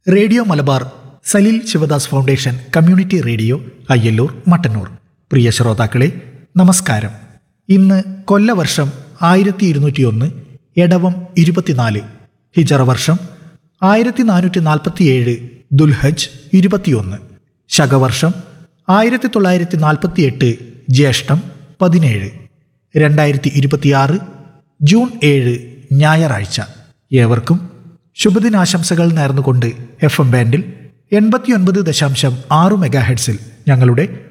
radio Malabar Saleel Shivadas foundation community radio Ayyalloor Mattannur പ്രിയ ശ്രോതാക്കളെ നമസ്കാരം ഇന്ന് കൊല്ലവർഷം ആയിരത്തി ഇരുന്നൂറ്റിയൊന്ന് എടവം ഇരുപത്തിനാല് ഹിജറ വർഷം ആയിരത്തി നാനൂറ്റി നാൽപ്പത്തിയേഴ് ദുൽഹജ് ഇരുപത്തിയൊന്ന് ശകവർഷം ആയിരത്തി തൊള്ളായിരത്തി നാൽപ്പത്തിയെട്ട് ജ്യേഷ്ഠം പതിനേഴ് രണ്ടായിരത്തി ഇരുപത്തിയാറ് ജൂൺ ഏഴ് ഞായറാഴ്ച ഏവർക്കും ശുഭദിനാശംസകൾ നേർന്നുകൊണ്ട് എഫ് എം ബാൻഡിൽ എൺപത്തിയൊൻപത് ദശാംശം ആറ് മെഗാഹെഡ്സിൽ ഞങ്ങളുടെ